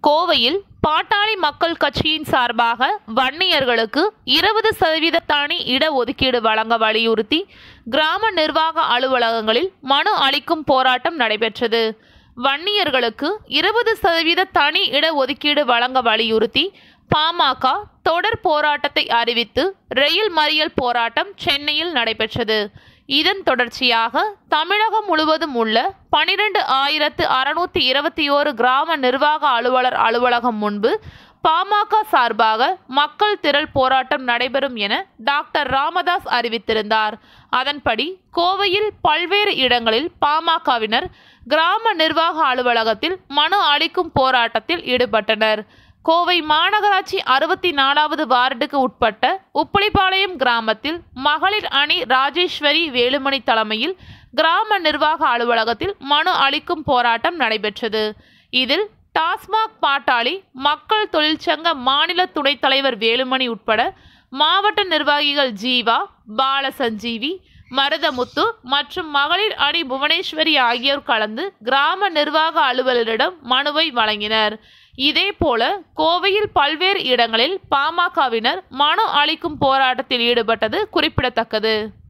கோவையில் பாட்டாளி மக்கள் கட்சியின் சார்பாக வன்னியர்களுக்கு இருபது சதவீத தனி இடஒதுக்கீடு வழங்க வலியுறுத்தி கிராம நிர்வாக அலுவலகங்களில் மனு அளிக்கும் போராட்டம் நடைபெற்றது வன்னியர்களுக்கு இருபது சதவீத தனி இடஒதுக்கீடு வழங்க வலியுறுத்தி பாமக தொடர் போராட்டத்தை அறிவித்து ரயில் மறியல் போராட்டம் சென்னையில் நடைபெற்றது இதன் தொடர்ச்சியாக தமிழகம் முழுவதும் உள்ள பனிரெண்டு ஆயிரத்து அறுநூத்தி இருபத்தி ஓரு கிராம நிர்வாக அலுவலர் அலுவலகம் முன்பு பாமக சார்பாக மக்கள் திரள் போராட்டம் நடைபெறும் என டாக்டர் ராமதாஸ் அறிவித்திருந்தார் அதன்படி கோவையில் பல்வேறு இடங்களில் பாமகவினர் கிராம நிர்வாக அலுவலகத்தில் மனு அளிக்கும் போராட்டத்தில் ஈடுபட்டனர் கோவை மாநகராட்சி அறுபத்தி நாலாவது வார்டுக்கு உட்பட்ட உப்பளிப்பாளையம் கிராமத்தில் மகளிர் அணி ராஜேஸ்வரி வேலுமணி தலைமையில் கிராம நிர்வாக அலுவலகத்தில் மனு அளிக்கும் போராட்டம் நடைபெற்றது இதில் டாஸ்மாக் பாட்டாளி மக்கள் தொழிற்சங்க மாநில துணைத் தலைவர் வேலுமணி உட்பட மாவட்ட நிர்வாகிகள் ஜீவா பாலசஞ்சீவி மருதமுத்து மற்றும் மகளிர் அணி புவனேஸ்வரி ஆகியோர் கலந்து கிராம நிர்வாக அலுவலரிடம் மனுவை வழங்கினர் இதேபோல கோவையில் பல்வேறு இடங்களில் பாமகவினர் மனு அளிக்கும் போராட்டத்தில் ஈடுபட்டது குறிப்பிடத்தக்கது